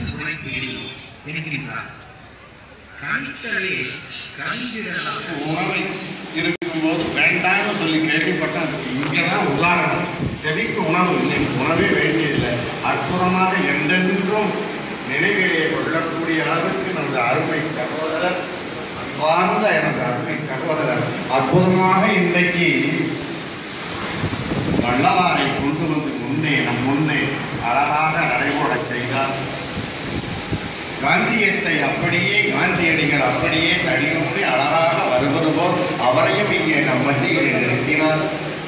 துணை தேடி இருக்கின்றார் கணித்தலே கணிதிடலாம் உணவை இருக்கும்போது வேண்டாம்னு சொல்லி கேள்விப்பட்டேன் இங்கதான் உதாரணம் செவிக்கு உணவு இல்லை உணவே வேண்டியதில்லை அற்புதமாக என்றென்றும் நினைவிலே கொள்ளக்கூடிய அளவுக்கு நமது அருமை சகோதரர் அன்பார்ந்த எனது அருமை சகோதரர் அற்புதமாக இன்றைக்கு வள்ளலாரை கொண்டு வந்து முன்னே நம் முன்னே அழகாக நடைபோடச் செய்தார் காந்தியத்தை அப்படியே காந்தியடிகள் அப்படியே தடியோடி அழகாக வருவது போல் அவரையும் இங்கே நம் மத்தியில் நிறுத்தினார்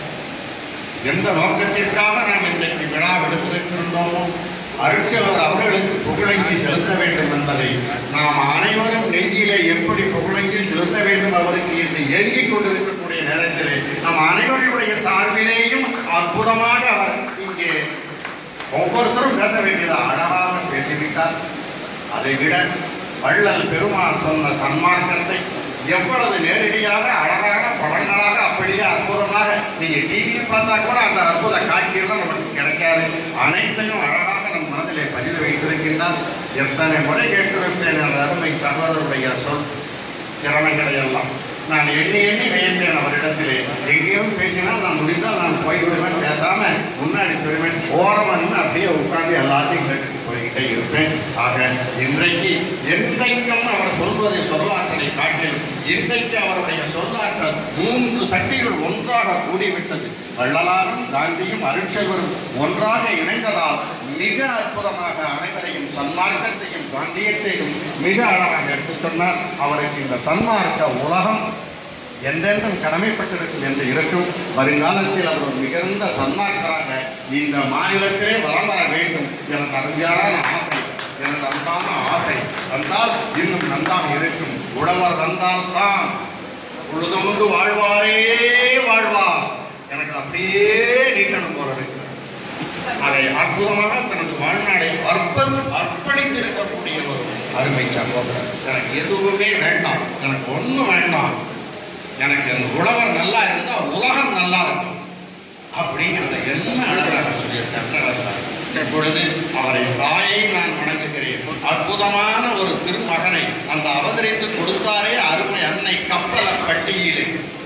எந்த நோக்கத்திற்காக நாம் இன்றைக்கு விழா விடுத்திருக்கின்றோமோ அருட்செல்வர் அவர்களுக்கு புகழங்கி செலுத்த வேண்டும் என்பதை நாம் அனைவரும் நெஞ்சிலே எப்படி புகழங்கி செலுத்த வேண்டும் அவருக்கு என்று ஏங்கிக் கொண்டிருக்கக்கூடிய நேரத்திலே நம் அனைவருடைய சார்பிலேயும் அற்புதமாக அவர் இங்கே ஒவ்வொருத்தரும் பேச வேண்டியது அழகாக பேசிவிட்டார் அதை விட வள்ளல் பெருமான் சொன்ன சன்மார்க்கத்தை எவ்வளவு நேரடியாக அழகாக படங்களாக அப்படியே அற்புதமாக நீங்க டிவியில் பார்த்தா கூட அந்த அற்புத காட்சியெல்லாம் நமக்கு கிடைக்காது அனைத்தையும் அழகாக நம் மனதிலே பதிவு வைத்திருக்கின்றார் எத்தனை முறை கேட்டிருப்பேன் அந்த அருமை சகோதரருடைய சொல் திறமைகளை எல்லாம் நான் எண்ணி எண்ணி வியந்தேன் அவரிடத்திலே எங்கேயும் பேசினால் நான் முடிந்தால் நான் போய்விடுவேன் பேசாம முன்னாடி திரும்பேன் ஓரமன்னு அப்படியே உட்கார்ந்து எல்லாத்தையும் கேட்டுட்டு போய்கிட்டே இருப்பேன் ஆக இன்றைக்கு என்றைக்கும் அவர் சொல்வதை சொல்லாற்றலை காட்டிலும் இன்றைக்கு அவருடைய சொல்லாற்றல் மூன்று சக்திகள் ஒன்றாக கூடிவிட்டது வள்ளலாரும் காந்தியும் அருட்செல்வரும் ஒன்றாக இணைந்ததால் மிக அற்புதமாக அனைவரையும் சன்மார்க்கத்தையும் காந்தியத்தையும் மிக அழகாக எடுத்துச் சொன்னார் அவருக்கு இந்த சன்மார்க்க உலகம் என்றென்றும் கடமைப்பட்டிருக்கும் என்று இருக்கும் வருங்காலத்தில் அவர் ஒரு மிகுந்த சன்மார்க்கராக இந்த மாநிலத்திலே வலம் வர வேண்டும் எனது அருமையான ஆசை எனது அன்பான ஆசை வந்தால் இன்னும் நன்றாக இருக்கும் உழவர் வந்தால் தான் உழுதுமுண்டு வாழ்வாரே வாழ்வார் எனக்கு அது அப்படியே நீட்டணும் போல இருக்கு அதை அற்புதமாக தனது வாழ்நாளை அர்ப்ப அர்ப்பணித்திருக்கக்கூடிய ஒரு அருமை சகோதரர் எனக்கு எதுவுமே வேண்டாம் எனக்கு ஒண்ணும் வேண்டாம் எனக்கு அந்த உழவர் நல்லா இருந்தா உலகம் நல்லா இருக்கும் அப்படிங்கிறத என்ன அழகாக சொல்லியிருக்கார் இப்பொழுது அவரை தாயை நான் வணங்குகிறேன் அற்புதமான ஒரு திருமகனை அந்த அவதரித்து கொடுத்தாரே அருமை அன்னை கப்பல பட்டியலே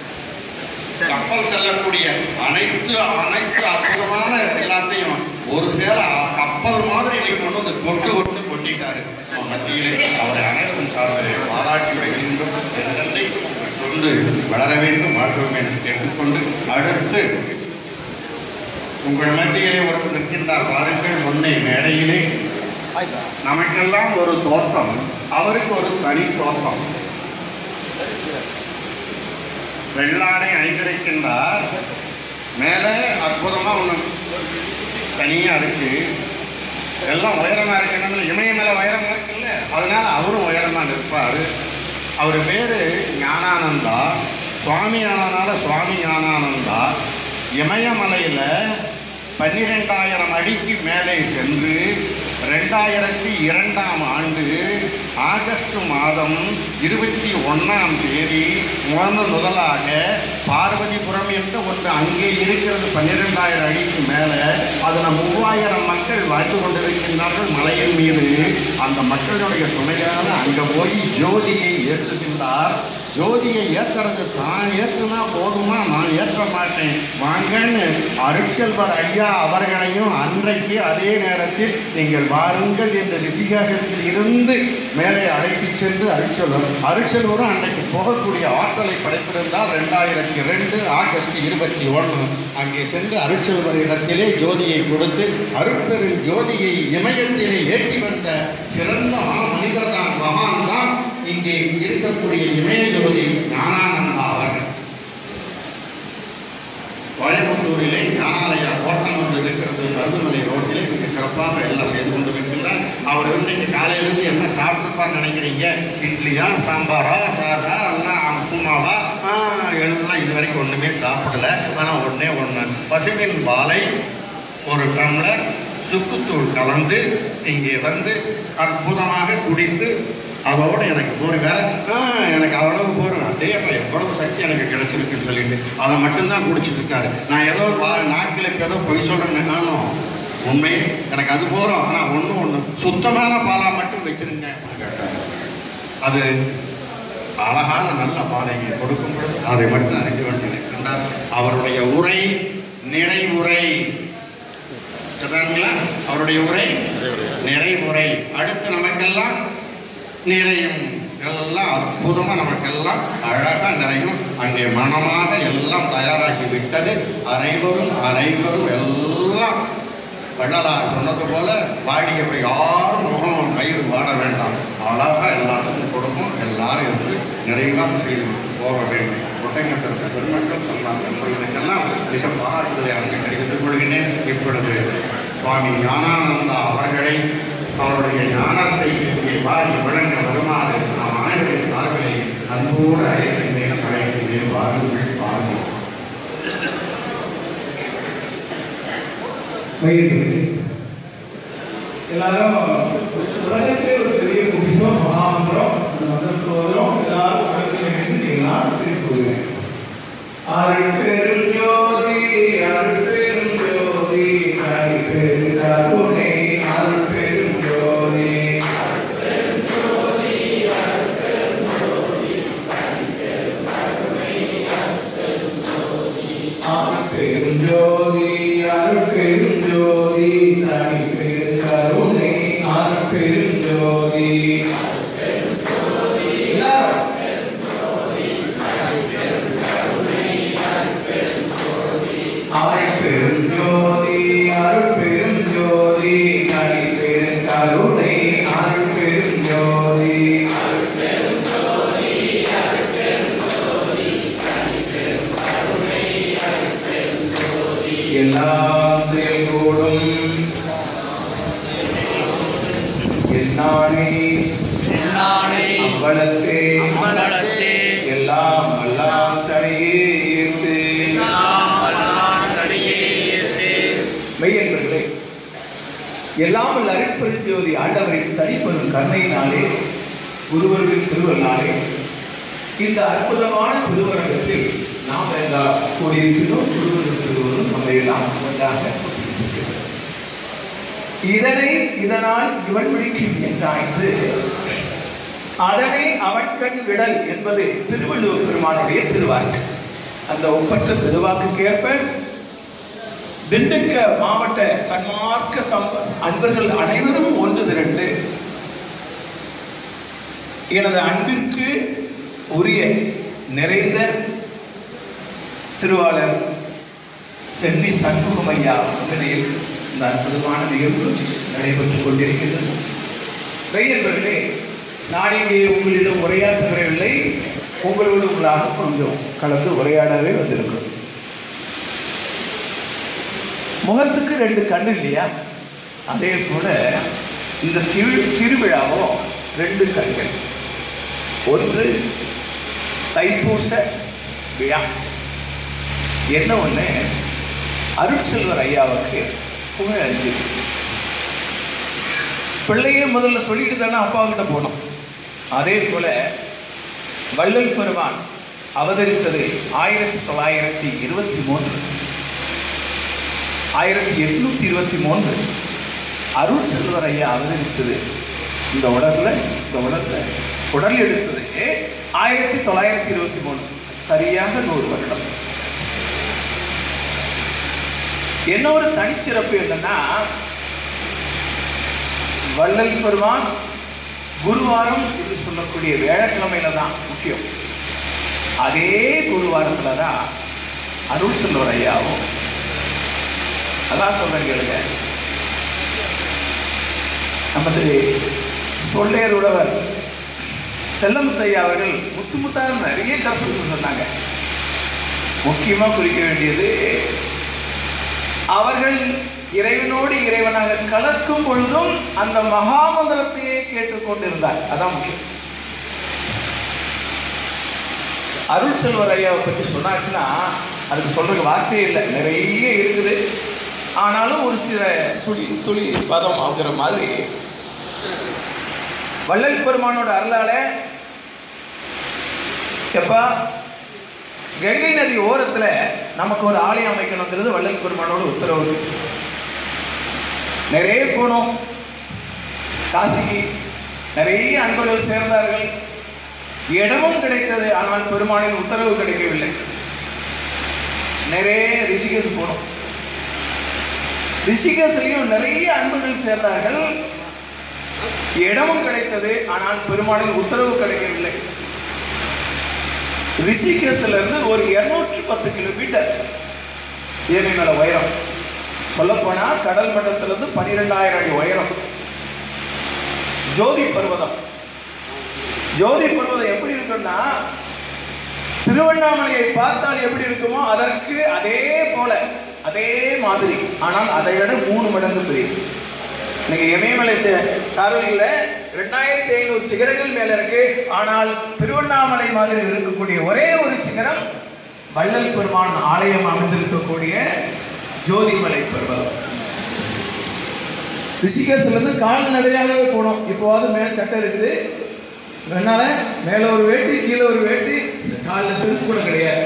கப்பல் செல்லக்கூடிய அனைத்து அனைத்து அற்புதமான எல்லாத்தையும் ஒரு சேர கப்பல் மாதிரி இன்னைக்கு கொண்டு வந்து கொட்டு கொட்டு கொட்டிட்டாரு நம்ம மத்தியிலே அவரை அனைவரும் சார்பிலே பாராட்டி வேண்டும் என்றென்றைக்கும் கொண்டு வளர வேண்டும் வாழ்வோம் என்று கேட்டுக்கொண்டு அடுத்து உங்கள் மத்தியிலே ஒருவர் நிற்கின்றார் பாருங்கள் முன்னே மேடையிலே நமக்கெல்லாம் ஒரு தோற்றம் அவருக்கு ஒரு தனி தோற்றம் வெள்ளாடை அணிந்திருக்கின்றார் மேலே அற்புதமா ஒண்ணு தனியா இருக்கு எல்லாம் உயரமா இருக்கணும்ல இமய மேல உயரமா இருக்குல்ல அதனால அவரும் உயரமா நிற்பார் அவர் பேரு ஞானானந்தா சுவாமி ஆனனால சுவாமி ஞானானந்தா இமயமலையில பன்னிரெண்டாயிரம் அடிக்கு மேலே சென்று ரெண்டாயிரத்தி இரண்டாம் ஆண்டு ஆகஸ்ட் மாதம் இருபத்தி ஒன்றாம் தேதி முதல் முதலாக பார்வதிபுரம் என்று ஒன்று அங்கே இருக்கிறது பன்னிரெண்டாயிரம் அடிக்கு மேலே அதில் மூவாயிரம் மக்கள் வாழ்ந்து கொண்டிருக்கின்றார்கள் மலையின் மீது அந்த மக்களுடைய துணையாக அங்கே போய் ஜோதியை ஏற்றுகின்றார் ஜோதியை ஏத்துறது தான் ஏற்றுனா போதுமா நான் ஏற்ற மாட்டேன் வாங்கன்னு அருட்செல்வர் ஐயா அவர்களையும் அன்றைக்கு அதே நேரத்தில் நீங்கள் வாருங்கள் என்ற ரிஷிகாசத்தில் இருந்து மேலே அழைத்து சென்று அருட்செல்வர் அருட்செல்வரும் அன்றைக்கு போகக்கூடிய ஆற்றலை படைத்திருந்தால் ரெண்டாயிரத்தி ரெண்டு ஆகஸ்ட் இருபத்தி ஒன்று அங்கே சென்று அருட்செல்வர் இடத்திலே ஜோதியை கொடுத்து அருட்பெரும் ஜோதியை இமயத்திலே ஏற்றி வந்த சிறந்த மா மனிதர் தான் மகான் தான் இங்கே இருக்கக்கூடிய இமய ஜோதி ஞானானந்தா அவர்கள் கோயம்புத்தூரிலே ஞானாலய கோட்டம் ஒன்று இருக்கிறது மருதுமலை ரோட்டிலே மிக சிறப்பாக எல்லாம் செய்து கொண்டிருக்கின்றார் அவர் இன்றைக்கு காலையிலிருந்து என்ன சாப்பிட்டுருப்பார்னு நினைக்கிறீங்க இட்லியா சாம்பாரா சாதா எல்லாம் உப்புமாவா ஆ, எல்லாம் இது வரைக்கும் ஒன்றுமே சாப்பிடல ஆனால் ஒன்றே ஒன்று பசுவின் பாலை ஒரு டம்ளர் சுக்குத்தூள் கலந்து இங்கே வந்து அற்புதமாக குடித்து அதோட எனக்கு போர் வேற ஆ, எனக்கு அவ்வளவு போரும் அதே அப்ப எவ்வளவு சக்தி எனக்கு கிடைச்சிருக்குன்னு சொல்லிட்டு அதை மட்டும்தான் குடிச்சிட்டு இருக்காரு நான் ஏதோ வா- நாக்கில் இப்ப ஏதோ பொய் சொல்றேன்னு நானும் உண்மை எனக்கு அது போதும் ஆனால் ஒன்று ஒன்று சுத்தமான பாலா மட்டும் வச்சிருங்க கேட்டாங்க அது அழகான நல்ல பாலை கொடுக்கும் பொழுது அதை மட்டும் அறிந்து கொண்டிருக்கின்றார் அவருடைய உரை நிறைவுரை சொல்றாங்களா அவருடைய உரை நிறைவுரை அடுத்து நமக்கெல்லாம் நிறையும் எல்லாம் அற்புதமா நமக்கெல்லாம் அழகா நிறையும் அங்கே மனமாக எல்லாம் தயாராகி விட்டது அனைவரும் அனைவரும் எல்லாம் வள்ளலார் சொன்னது போல வாடிய போய் யாரும் முகம் கயிறு வாட வேண்டாம் அழகா எல்லாத்துக்கும் கொடுக்கும் எல்லாரும் இருந்து நிறைவாக செய்து போக வேண்டும் ஒட்டங்கத்திற்கு பெருமக்கள் சொன்னாங்க உங்களுக்கெல்லாம் மிக பாராட்டுதலை அங்கே தெரிவித்துக் கொள்கிறேன் இப்பொழுது சுவாமி ஞானானந்தா அவர்களை அவருடைய ஞானத்தை இங்கே வாரி வழங்க வருமாறு நாம் அனைவரின் சார்பிலே அன்போடு அழைக்கின்றேன் அழைக்கின்றேன் வாருங்கள் வாருங்கள் பயிர்கள் எல்லாரும் உலகத்திலே ஒரு பெரிய பொக்கிஷம் மகாமந்திரம் அந்த மந்திரத்துக்கு வரும் எல்லாரும் உலகத்தில் நின்றுட்டீங்கன்னா திருப்பி வருவேன் அருள் பெரும் ஜோதி அருள் பெரும் ஜோதி கனி பெரு கருணை அருள் பெரும் ஜோதி அருள் பெரும் ஜோதி அருள் பெரும் ஜோதி தனி பெரு கருணை அருள் பெரும் ஜோதி எல்லாரும் அருள் பெரும் ஜோதி அருள் பெரும் ஜோதி தனி பெரு கருணை அருள் பெரும் ஜோதி எல்லாம் செயல்கூடும் என்னானே என்னானே அம்பலத்தே அம்பலத்தே எல்லாம் எல்லாம் தனியே ஈர்த்து எல்லாம் வல்லான் தடியே ஏற்று மெய்யன்பர்களே எல்லாம் வல்ல அருட்பெருஞ்சோதி ஆண்டவரின் தனிப்பெரும் கருணையினாலே குருவர்களின் திருவருளாலே இந்த அற்புதமான திருவரங்கத்தில் நாம் எல்லாம் கூடியிருக்கிறோம் குருவர்கள் திருவரும் நம்மை எல்லாம் ஒன்றாக கூட்டியிருக்கிறது. இதனை இதனால் இவன் பிடிக்கும் என்றாய்ந்து அதனை அவன்கண் விடல் என்பது திருவள்ளுவர் பெருமானுடைய திருவாக்கு அந்த ஒப்பற்ற திருவாக்குக்கேற்ப திண்டுக்க மாவட்ட சன்மார்க்க சம்ப அன்பர்கள் அனைவரும் ஒன்று திரண்டு எனது அன்பிற்கு உரிய நிறைந்த திருவாளர் சென்னி சண்முகம் ஐயா முன்னிலையில் இந்த அற்புதமான நிகழ்வு நடைபெற்றுக் கொண்டிருக்கிறது வெய்யன்பர்களே நான் இங்கே உங்களிடம் உரையாற்றுகிறவில்லை உங்களோடு உங்களாக கொஞ்சம் கலந்து உரையாடவே வந்திருக்கிறோம் முகத்துக்கு ரெண்டு கண்ணு இல்லையா அதே போல இந்த திரு திருவிழாவும் ரெண்டு கண்கள் ஒன்று தைப்பூச விழா என்ன ஒண்ணு அருட்செல்வர் ஐயாவுக்கு புகழ் அஞ்சு பிள்ளையே முதல்ல சொல்லிட்டு தானே அப்பா கிட்ட போனோம் அதே போல வள்ளல் பெருமான் அவதரித்தது ஆயிரத்தி தொள்ளாயிரத்தி இருபத்தி மூன்று ஆயிரத்தி எட்நூத்தி இருபத்தி மூன்று அருள் செல்வர் ஐயா அவதரித்தது இந்த உடல்ல இந்த உடல்ல உடல் எடுத்தது ஆயிரத்தி தொள்ளாயிரத்தி இருபத்தி மூணு சரியாக நூறு வருடம் என்ன ஒரு தனிச்சிறப்பு என்னன்னா வள்ளல் பெருமான் குருவாரம் என்று சொல்லக்கூடிய வேளக்கிழமையில தான் முக்கியம் அதே குருவாரத்துல தான் அருள் செல்வர் ஐயாவும் அதான் சொல்றேன் கேளுங்க நமது சொல்லேருடவர் செல்லமுத்தையா அவர்கள் முத்து முத்தாக நிறைய கருத்துக்கள் சொன்னாங்க முக்கியமா குறிக்க வேண்டியது அவர்கள் இறைவனோடு இறைவனாக கலக்கும் பொழுதும் அந்த மகாமந்திரத்தையே கேட்டுக்கொண்டிருந்தார் அதான் முக்கியம் அருள் செல்வர் ஐயாவை பற்றி சொன்னாச்சுன்னா அதுக்கு சொல்றதுக்கு வார்த்தையே இல்லை நிறைய இருக்குது ஆனாலும் ஒரு சில சுழி துளி பதம் ஆகுற மாதிரி வள்ளல் பெருமானோட அருளால எப்பா கங்கை நதி ஓரத்துல நமக்கு ஒரு ஆலயம் அமைக்கணுங்கிறது வள்ளல் பெருமானோட உத்தரவு நிறைய போனோம் காசிக்கு நிறைய அன்பர்கள் சேர்ந்தார்கள் இடமும் கிடைத்தது ஆனால் பெருமானின் உத்தரவு கிடைக்கவில்லை நிறைய ரிஷிகேஷ் போனோம் ரிஷிகேஷ்லயும் நிறைய அன்பர்கள் சேர்ந்தார்கள் இடமும் கிடைத்தது ஆனால் பெருமானின் உத்தரவு கிடைக்கவில்லை ரிஷிகேஷ்ல இருந்து ஒரு இருநூற்றி பத்து கிலோமீட்டர் ஏனைமலை உயரம் சொல்லப்போனா கடல் மட்டத்திலிருந்து பனிரெண்டாயிரம் அடி உயரம் ஜோதி பர்வதம் ஜோதி பர்வதம் எப்படி இருக்குன்னா திருவண்ணாமலையை பார்த்தால் எப்படி இருக்குமோ அதற்கு அதே போல அதே மாதிரி ஆனால் அதை விட மூணு மடங்கு பெரிய இன்னைக்கு இமயமலை சாரலில் ரெண்டாயிரத்தி ஐநூறு சிகரங்கள் மேல இருக்கு ஆனால் திருவண்ணாமலை மாதிரி இருக்கக்கூடிய ஒரே ஒரு சிகரம் வள்ளல் பெருமான் ஆலயம் அமைந்திருக்கக்கூடிய ஜோதிமலை பர்வதம் ரிஷிகேஷ்ல இருந்து கால்நடையாகவே போனோம் இப்போவாது மேல் சட்டை இருக்குது அதனால மேல ஒரு வேட்டி கீழே ஒரு வேட்டி காலில் செருப்பு கூட கிடையாது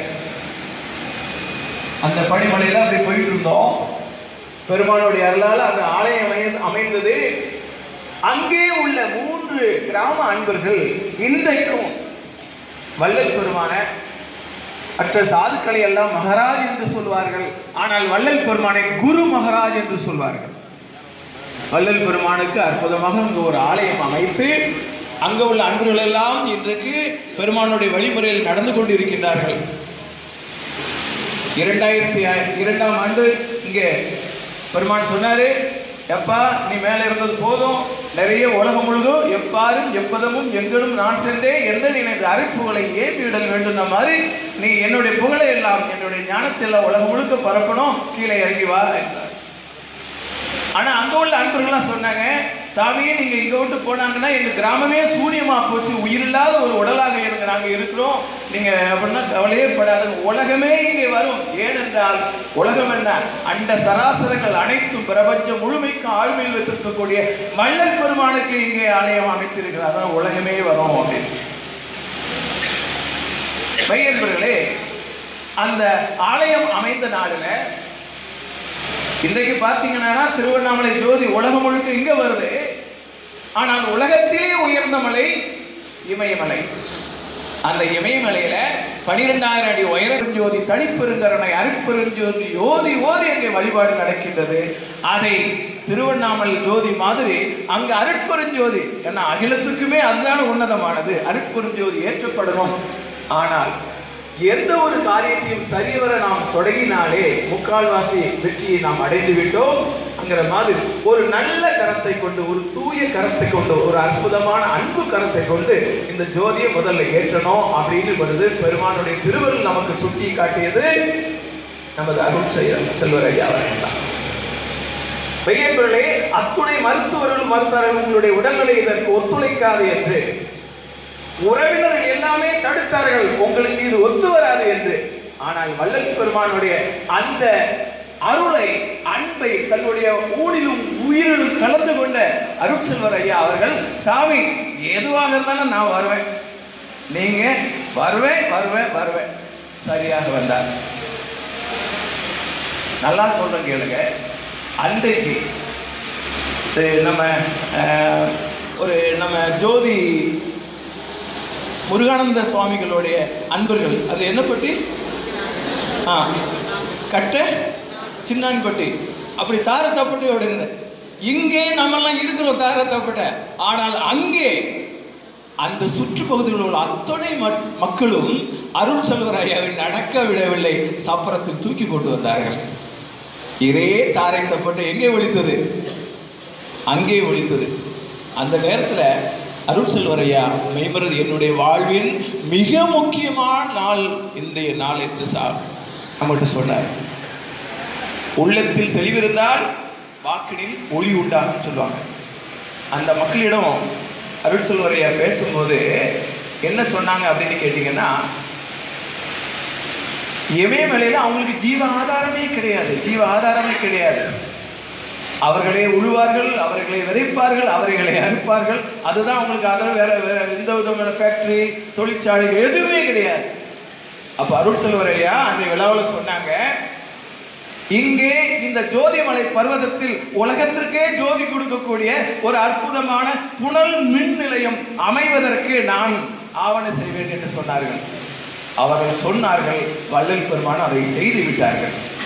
அந்த பனிமலையில அப்படி போயிட்டு இருந்தோம் பெருமானுடைய அருளால் அந்த ஆலயம் அமைய- அமைந்தது அங்கே உள்ள மூன்று கிராம அன்பர்கள் இன்றைக்கும் வள்ளல் பெருமான மற்ற சாதுக்களை எல்லாம் மகாராஜ் என்று சொல்வார்கள் ஆனால் வள்ளல் பெருமானை குரு மகாராஜ் என்று சொல்வார்கள் வள்ளல் பெருமானுக்கு அற்புதமாக அங்கு ஒரு ஆலயம் அமைத்து அங்க உள்ள அன்பர்கள் எல்லாம் இன்றைக்கு பெருமானுடைய வழிமுறையில் நடந்து கொண்டிருக்கின்றார்கள் இரண்டாயிரத்தி ஐ- இரண்டாம் ஆண்டு இங்கே பெருமான் சொன்னாரு எப்பா நீ மேல இருந்தது போதும் நிறைய உலகம் முழுதும் எப்பாரும் எப்பதமும் எங்களும் நான் சென்றே எந்த நினைந்த அரைப்புகளை ஏற்றிவிடல் வேண்டும் மாதிரி நீ என்னுடைய புகழை எல்லாம் என்னுடைய ஞானத்தை எல்லாம் உலகம் முழுக்க பரப்பணும் கீழே இறங்கி வா என்றார் ஆனா அங்க உள்ள அன்பர்கள்லாம் சொன்னாங்க சாமியே நீங்க இங்க விட்டு போனாங்கன்னா எங்க கிராமமே சூனியமா போச்சு உயிரில்லாத ஒரு உடலாக எனக்கு நாங்க இருக்கிறோம் நீங்க அப்படின்னா கவலையே படாதுங்க உலகமே இங்கே வரும் ஏனென்றால் உலகம் என்ன அண்ட சராசரங்கள் அனைத்தும் பிரபஞ்சம் முழுமைக்கும் ஆழ்மையில் வைத்திருக்கக்கூடிய வள்ளல் பெருமானுக்கு இங்கே ஆலயம் அமைத்திருக்கிறார் அதான் உலகமே வரும் அப்படின்னு மையன்பர்களே அந்த ஆலயம் அமைந்த நாளில் இன்றைக்கு பார்த்தீங்கன்னா திருவண்ணாமலை ஜோதி உலகம் முழுக்க இங்க வருது ஆனால் உலகத்திலே உயர்ந்த மலை இமயமலை அந்த இமயமலையில பனிரெண்டாயிரம் அடி உயர ஜோதி தனிப்பெருங்கரணை அருட்பெருஞ்சோதி ஓதி ஓதி அங்கே வழிபாடு நடக்கின்றது அதை திருவண்ணாமலை ஜோதி மாதிரி அங்க அருட்பெருஞ்சோதி ஏன்னா அகிலத்துக்குமே அதுதான் உன்னதமானது அருட்பெருஞ்சோதி ஏற்றப்படணும் ஆனால் எந்த ஒரு காரியத்தையும் சரிவர நாம் தொடங்கினாலே முக்கால்வாசி வெற்றியை நாம் அடைந்து விட்டோம் அங்கிற மாதிரி ஒரு நல்ல கரத்தை கொண்டு ஒரு தூய கரத்தை கொண்டு ஒரு அற்புதமான அன்பு கரத்தை கொண்டு இந்த ஜோதியை முதல்ல ஏற்றணும் அப்படின்னு வருது பெருமானுடைய திருவருள் நமக்கு சுட்டி காட்டியது நமது அருள் செய்ய செல்வர் ஐயா அவர்கள் தான் பெய்யன்பர்களே அத்துணை மருத்துவர்களும் மருத்துவர்கள் உங்களுடைய உடல்நிலை இதற்கு ஒத்துழைக்காது என்று உறவினர்கள் எல்லாமே தடுத்தார்கள் உங்களுக்கு இது ஒத்து வராது என்று ஆனால் வள்ளல் பெருமானுடைய அந்த அருளை அன்பை தன்னுடைய ஊனிலும் உயிரிலும் கலந்து கொண்ட அருட்செல்வர் ஐயா அவர்கள் சாமி எதுவாக இருந்தாலும் நான் வருவேன் நீங்க வருவேன் வருவேன் வருவேன் சரியாக வந்தார் நல்லா சொல்றேன் கேளுங்க அன்றைக்கு இது நம்ம அஹ், ஒரு நம்ம ஜோதி முருகானந்த சுவாமிகளுடைய அன்பர்கள் அது என்ன பட்டி ஆ கட்ட சின்னான்பட்டி அப்படி தாரத்தப்பட்டியோட இருந்த இங்கே நம்மெல்லாம் இருக்கிறோம் தாரத்தப்பட்ட ஆனால் அங்கே அந்த சுற்றுப்பகுதியில் உள்ள அத்தனை மக்- மக்களும் அருள் செல்வர் ஐயாவை நடக்க விடவில்லை சப்பரத்தில் தூக்கி கொண்டு வந்தார்கள் இதே தாரை தப்பட்டு எங்கே ஒழித்தது அங்கே ஒழித்தது அந்த நேரத்துல அருள் செல்வர் ஐயா மெய்மறது என்னுடைய வாழ்வின் மிக முக்கியமான நாள் இன்றைய நாள் என்று சா நம்மகிட்ட சொன்னார் உள்ளத்தில் தெளிவிருந்தால் வாக்கினில் ஒளி உண்டாகும் சொல்லுவாங்க அந்த மக்களிடம் அருள் செல்வர் ஐயா பேசும்போது என்ன சொன்னாங்க அப்படின்னு கேட்டீங்கன்னா இமயமலையில அவங்களுக்கு ஜீவ ஆதாரமே கிடையாது ஜீவ ஆதாரமே கிடையாது அவர்களே உழுவார்கள் அவர்களை விதைப்பார்கள் அவர்களை அறுப்பார்கள் அதுதான் அவங்களுக்கு ஆதாரம் வேற வேற எந்த விதமான ஃபேக்டரி தொழிற்சாலைகள் எதுவுமே கிடையாது அப்ப அருள் செல்வர் ஐயா அந்த விழாவில் சொன்னாங்க இங்கே இந்த ஜோதிமலை பர்வதத்தில் உலகத்திற்கே ஜோதி கொடுக்கக்கூடிய ஒரு அற்புதமான புனல் மின் நிலையம் அமைவதற்கு நான் ஆவண செய்வேன் என்று சொன்னார்கள் அவர்கள் சொன்னார்கள் வள்ளல் பெருமான் அதை செய்து விட்டார்கள்